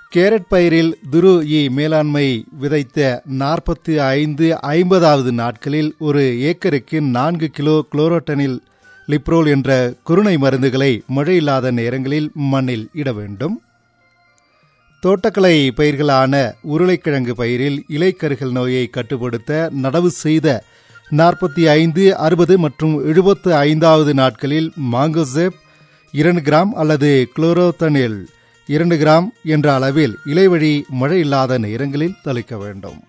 carrot பயிரில் துரு இ மேலாண்மை விதைத்த நாற்பத்தி ஐந்து ஐம்பதாவது நாட்களில் ஒரு ஏக்கருக்கு நான்கு கிலோ குளோரோட்டனில் லிப்ரோல் என்ற குருணை மருந்துகளை மழையில்லாத நேரங்களில் மண்ணில் இட வேண்டும் தோட்டக்கலை பயிர்களான உருளைக்கிழங்கு பயிரில் இலைக்கருகள் நோயை கட்டுப்படுத்த நடவு செய்த நாற்பத்தி ஐந்து அறுபது மற்றும் எழுபத்து ஐந்தாவது நாட்களில் மாங்கோசெப் இரண்டு கிராம் அல்லது குளோரோத்தனில் இரண்டு கிராம் என்ற அளவில் இலைவழி மழை இல்லாத நேரங்களில் தெளிக்க வேண்டும்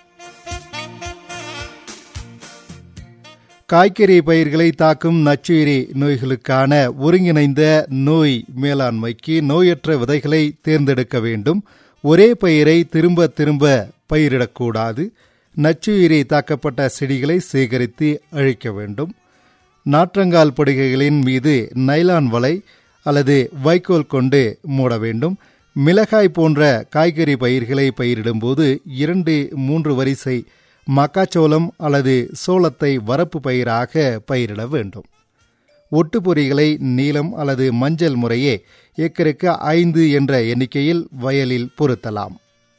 காய்கறி பயிர்களை தாக்கும் நச்சுயிரி நோய்களுக்கான ஒருங்கிணைந்த நோய் மேலாண்மைக்கு நோயற்ற விதைகளை தேர்ந்தெடுக்க வேண்டும் ஒரே பயிரை திரும்ப திரும்ப பயிரிடக்கூடாது நச்சுயிரி தாக்கப்பட்ட செடிகளை சேகரித்து அழிக்க வேண்டும் நாற்றங்கால் படுகைகளின் மீது நைலான் வலை அல்லது வைக்கோல் கொண்டு மூட வேண்டும் மிளகாய் போன்ற காய்கறி பயிர்களை பயிரிடும்போது இரண்டு மூன்று வரிசை மக்காச்சோளம் அல்லது சோளத்தை வரப்பு பயிராக பயிரிட வேண்டும் ஒட்டுப்பொறிகளை நீலம் அல்லது மஞ்சள் முறையே ஏக்கருக்கு ஐந்து என்ற எண்ணிக்கையில் வயலில் பொருத்தலாம்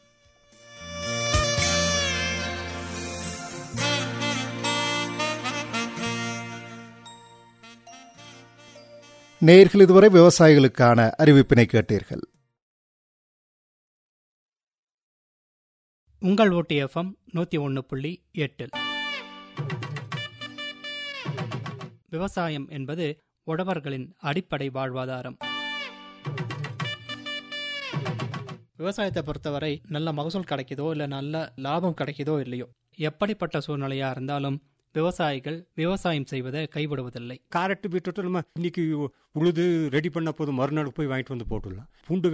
நேர்கள் இதுவரை விவசாயிகளுக்கான அறிவிப்பினை கேட்டீர்கள் உங்கள் ஓட்டி எஃப்எம் நூற்றி ஒன்று புள்ளி எட்டில் விவசாயம் என்பது உழவர்களின் அடிப்படை வாழ்வாதாரம் விவசாயத்தை பொறுத்தவரை நல்ல மகசூல் கிடைக்குதோ இல்லை நல்ல லாபம் கிடைக்குதோ இல்லையோ எப்படிப்பட்ட சூழ்நிலையா இருந்தாலும் விவசாயிகள் விவசாயம் செய்வதை கைவிடுவதில்லை கேரட் பீட்ரூட் நம்ம இன்னைக்கு உழுது ரெடி பண்ண போது மறுநாள் போய் வாங்கிட்டு வந்து போட்டுடலாம் பூண்டு